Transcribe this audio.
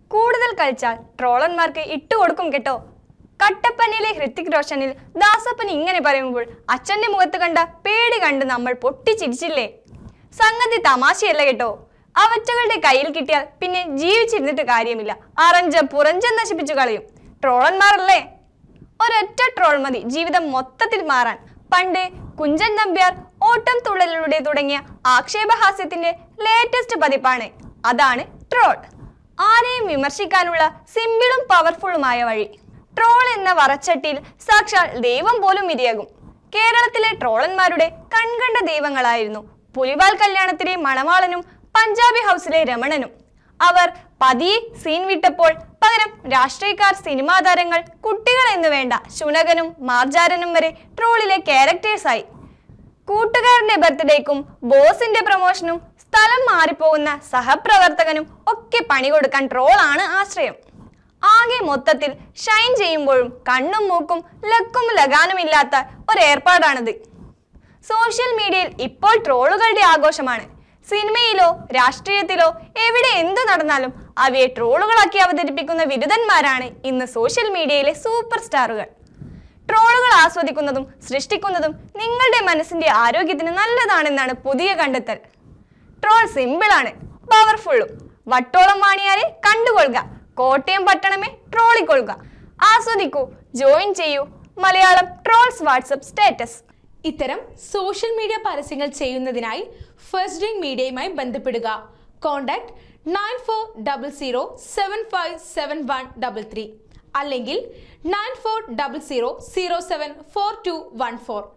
കൂടുതൽ കളിച്ചാൽ ട്രോളന്മാർക്ക് ഇട്ടുകൊടുക്കും കേട്ടോ കട്ടപ്പനയിലെ ഹൃത്തിക് റോഷനിൽ ദാസപ്പൻ ഇങ്ങനെ പറയുമ്പോൾ അച്ഛന്റെ മുഖത്ത് കണ്ട പേടി കണ്ട് നമ്മൾ പൊട്ടിച്ചിരിച്ചില്ലേ സംഗതി തമാശയല്ല കേട്ടോ അവറ്റകളുടെ കയ്യിൽ കിട്ടിയാൽ പിന്നെ ജീവിച്ചിരുന്നിട്ട് കാര്യമില്ല അറഞ്ച പുറഞ്ചം നശിപ്പിച്ചു കളയും ട്രോളന്മാരല്ലേ ഒരൊറ്റ ട്രോൾ മതി ജീവിതം മൊത്തത്തിൽ മാറാൻ പണ്ട് കുഞ്ചൻ നമ്പ്യാർ ഓട്ടം തുള്ളലിലൂടെ തുടങ്ങിയ ആക്ഷേപഹാസ്യത്തിന്റെ ലേറ്റസ്റ്റ് പതിപ്പാണ് അതാണ് ട്രോൾ ആരെയും വിമർശിക്കാനുള്ള സിമ്പിളും പവർഫുള്ളുമായ വഴി ട്രോൾ എന്ന വറച്ചട്ടിയിൽ സാക്ഷാൽ ദൈവം പോലും ഇരയാകും കേരളത്തിലെ ട്രോളന്മാരുടെ കൺകണ്ട ദൈവങ്ങളായിരുന്നു പുലിവാൽ കല്യാണത്തിലെ മണവാളനും പഞ്ചാബി ഹൗസിലെ രമണനും അവർ പതിയെ സീൻ വിട്ടപ്പോൾ പകരം രാഷ്ട്രീയക്കാർ സിനിമാ താരങ്ങൾ കുട്ടികൾ എന്ന് വേണ്ട ശുനകനും മാർജാരനും വരെ ട്രോളിലെ ക്യാരക്ടേഴ്സായി കൂട്ടുകാരന്റെ ബർത്ത്ഡേക്കും ബോസിന്റെ പ്രൊമോഷനും സ്ഥലം മാറിപ്പോകുന്ന സഹപ്രവർത്തകനും ഒക്കെ പണി കൊടുക്കാൻ ട്രോളാണ് ആശ്രയം ആകെ മൊത്തത്തിൽ ഷൈൻ ചെയ്യുമ്പോഴും കണ്ണും മൂക്കും ലക്കും ലഗാനുമില്ലാത്ത ഒരു ഏർപ്പാടാണിത് സോഷ്യൽ മീഡിയയിൽ ഇപ്പോൾ ട്രോളുകളുടെ ആഘോഷമാണ് സിനിമയിലോ രാഷ്ട്രീയത്തിലോ എവിടെ എന്തു നടന്നാലും അവയെ ട്രോളുകളാക്കി അവതരിപ്പിക്കുന്ന വിരുദ്ധന്മാരാണ് ഇന്ന് സോഷ്യൽ മീഡിയയിലെ സൂപ്പർ സ്റ്റാറുകൾ ട്രോളുകൾ ആസ്വദിക്കുന്നതും സൃഷ്ടിക്കുന്നതും നിങ്ങളുടെ മനസ്സിന്റെ ആരോഗ്യത്തിന് നല്ലതാണെന്നാണ് പുതിയ കണ്ടെത്തൽ ട്രോൾ സിമ്പിളാണ് പവർഫുള്ളും വട്ടോളം വാണിയാരെ കണ്ടുകൊള്ളുക കോട്ടയം പട്ടണമേ ട്രോളിക്കൊള്ളുക ആസ്വദിക്കൂ ജോയിൻ ചെയ്യൂ മലയാളം ട്രോൾസ് വാട്സപ്പ് സ്റ്റാറ്റസ് ഇത്തരം സോഷ്യൽ മീഡിയ പരസ്യങ്ങൾ ചെയ്യുന്നതിനായി ഫസ്റ്റ് ഡ്രിങ്ക് മീഡിയയുമായി ബന്ധപ്പെടുക contact nine four double zero seven five seven one double three അല്ലെങ്കിൽ nine four double zero zero seven four two one four